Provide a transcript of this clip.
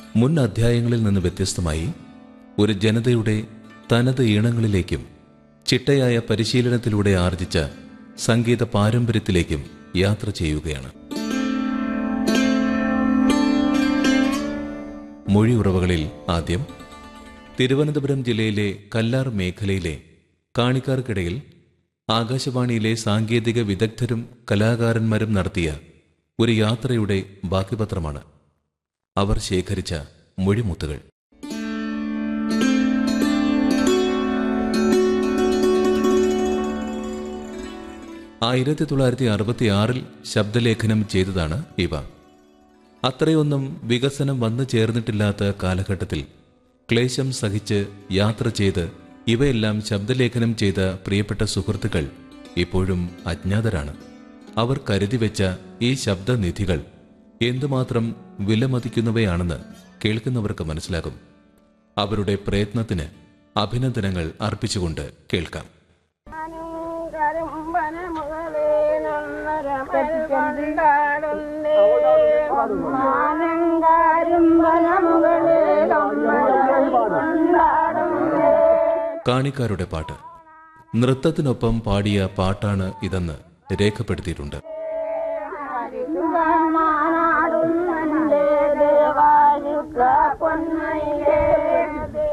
മുൻ അധ്യായങ്ങളിൽ നിന്ന് വ്യത്യസ്തമായി ഒരു ജനതയുടെ തനത് ഈണങ്ങളിലേക്കും ചിട്ടയായ പരിശീലനത്തിലൂടെ ആർജിച്ച സംഗീത പാരമ്പര്യത്തിലേക്കും യാത്ര ചെയ്യുകയാണ് മൊഴിയുറവകളിൽ ആദ്യം തിരുവനന്തപുരം ജില്ലയിലെ കല്ലാർ മേഖലയിലെ കാണിക്കാർക്കിടയിൽ ആകാശവാണിയിലെ സാങ്കേതിക വിദഗ്ധരും കലാകാരന്മാരും നടത്തിയ ഒരു യാത്രയുടെ ബാക്കിപത്രമാണ് അവർ ശേഖരിച്ച മൊഴിമുത്തുകൾ ആയിരത്തി തൊള്ളായിരത്തി അറുപത്തി ആറിൽ ശബ്ദലേഖനം ചെയ്തതാണ് ഇവ അത്രയൊന്നും വികസനം വന്നു ചേർന്നിട്ടില്ലാത്ത കാലഘട്ടത്തിൽ ക്ലേശം സഹിച്ച് യാത്ര ചെയ്ത് ഇവയെല്ലാം ശബ്ദലേഖനം ചെയ്ത പ്രിയപ്പെട്ട സുഹൃത്തുക്കൾ ഇപ്പോഴും അജ്ഞാതരാണ് അവർ കരുതി വെച്ച ഈ ശബ്ദനിധികൾ എന്തുമാത്രം വിലമതിക്കുന്നവയാണെന്ന് കേൾക്കുന്നവർക്ക് മനസ്സിലാകും അവരുടെ പ്രയത്നത്തിന് അഭിനന്ദനങ്ങൾ അർപ്പിച്ചുകൊണ്ട് കേൾക്കാം കാണിക്കാരുടെ പാട്ട് നൃത്തത്തിനൊപ്പം പാടിയ പാട്ടാണ് ഇതെന്ന് രേഖപ്പെടുത്തിയിട്ടുണ്ട് പൊന്ന